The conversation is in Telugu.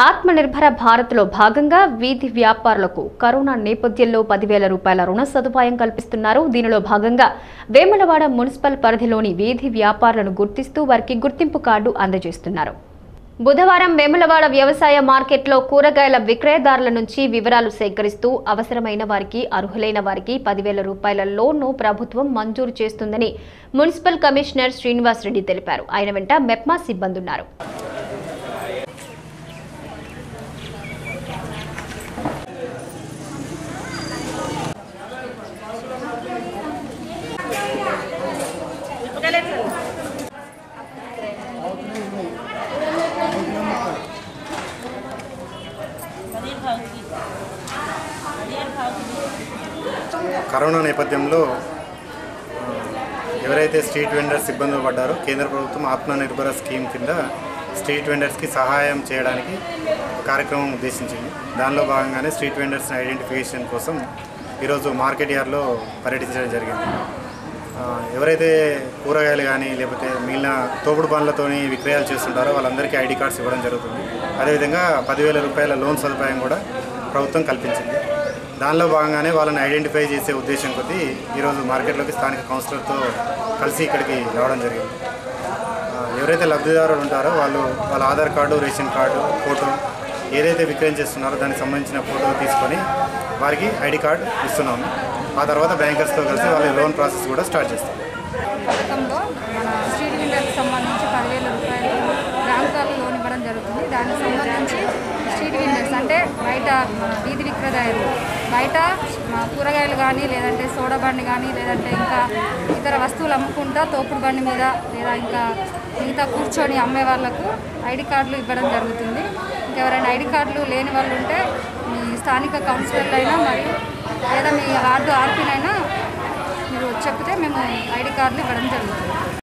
ఆత్మనిర్భర భారత్లో భాగంగా వీధి వ్యాపారులకు కరోనా నేపథ్యంలో పదివేల రూపాయల రుణ సదుపాయం కల్పిస్తున్నారు దీనిలో భాగంగా వేములవాడ మున్సిపల్ పరిధిలోని వీధి వ్యాపారులను గుర్తిస్తూ వారికి గుర్తింపు కార్డు అందజేస్తున్నారు బుధవారం వేములవాడ వ్యవసాయ మార్కెట్లో కూరగాయల విక్రయదారుల నుంచి వివరాలు సేకరిస్తూ అవసరమైన వారికి అర్హులైన వారికి పదివేల రూపాయల లోన్ను ప్రభుత్వం మంజూరు చేస్తుందని మున్సిపల్ కమిషనర్ శ్రీనివాస్ రెడ్డి తెలిపారు ఆయన వెంట మెప్మా సిబ్బంది ఉన్నారు కరోనా నేపథ్యంలో ఆ, ఎవరైతే స్ట్రీట్ వెండర్స్ ఇబ్బందులు పడ్డారో కేంద్ర ప్రభుత్వం ఆత్మనిర్భర స్కీమ్ కింద స్ట్రీట్ వెండర్స్కి సహాయం చేయడానికి ఒక కార్యక్రమం ఉద్దేశించింది దానిలో భాగంగానే స్ట్రీట్ వెండర్స్ ఐడెంటిఫికేషన్ కోసం ఈరోజు మార్కెట్ యార్డ్లో పర్యటించడం జరిగింది ఆ, ఎవరైతే కూరగాయలు కానీ లేకపోతే మిగిలిన తోపుడు పనులతోని విక్రయాలు చేస్తుంటారో వాళ్ళందరికీ ఐడి కార్డ్స్ ఇవ్వడం జరుగుతుంది అదేవిధంగా పదివేల రూపాయల లోన్ సదుపాయం కూడా ప్రభుత్వం కల్పించింది దానిలో భాగంగానే వాళ్ళని ఐడెంటిఫై చేసే ఉద్దేశం కొద్దీ ఈరోజు మార్కెట్లోకి స్థానిక కౌన్సిలర్తో కలిసి ఇక్కడికి రావడం జరిగింది ఆ, ఎవరైతే లబ్ధిదారులు ఉంటారో వాళ్ళు వాళ్ళ Aadhaar card ration card photo ఏదైతే విక్రయం చేస్తున్నారో దానికి సంబంధించిన ఫోటో తీసుకొని వారికి ఐడి కార్డు ఇస్తున్నాము ఆ తర్వాత బ్యాంకర్స్తో కలిసి వాళ్ళ లోన్ ప్రాసెస్ కూడా స్టార్ట్ చేస్తాం పథకంలో మన స్ట్రీట్ వెండర్కి సంబంధించి పదివేల రూపాయలు గ్రామకాలు లోన్ ఇవ్వడం జరుగుతుంది దానికి సంబంధించి స్ట్రీట్ వెండర్స్ అంటే బయట మన వీధి విక్రయదారులు బయట మా కూరగాయలు కానీ లేదంటే సోడా బండి కానీ లేదంటే ఇంకా ఇతర వస్తువులు అమ్ముకుంటా తోపుడు బండి మీద లేదా ఇంకా మిగతా కూర్చొని అమ్మే వాళ్ళకు ఐడి కార్డులు ఇవ్వడం జరుగుతుంది ఇంకెవరైనా ఐడి కార్డులు లేని వాళ్ళు ఉంటే మీ స్థానిక కౌన్సిలర్లు అయినా మరియు లేదా మీ వార్డు ఆర్పీనైనా మీరు చెప్తే మేము ఐడి కార్డులు ఇవ్వడం జరుగుతుంది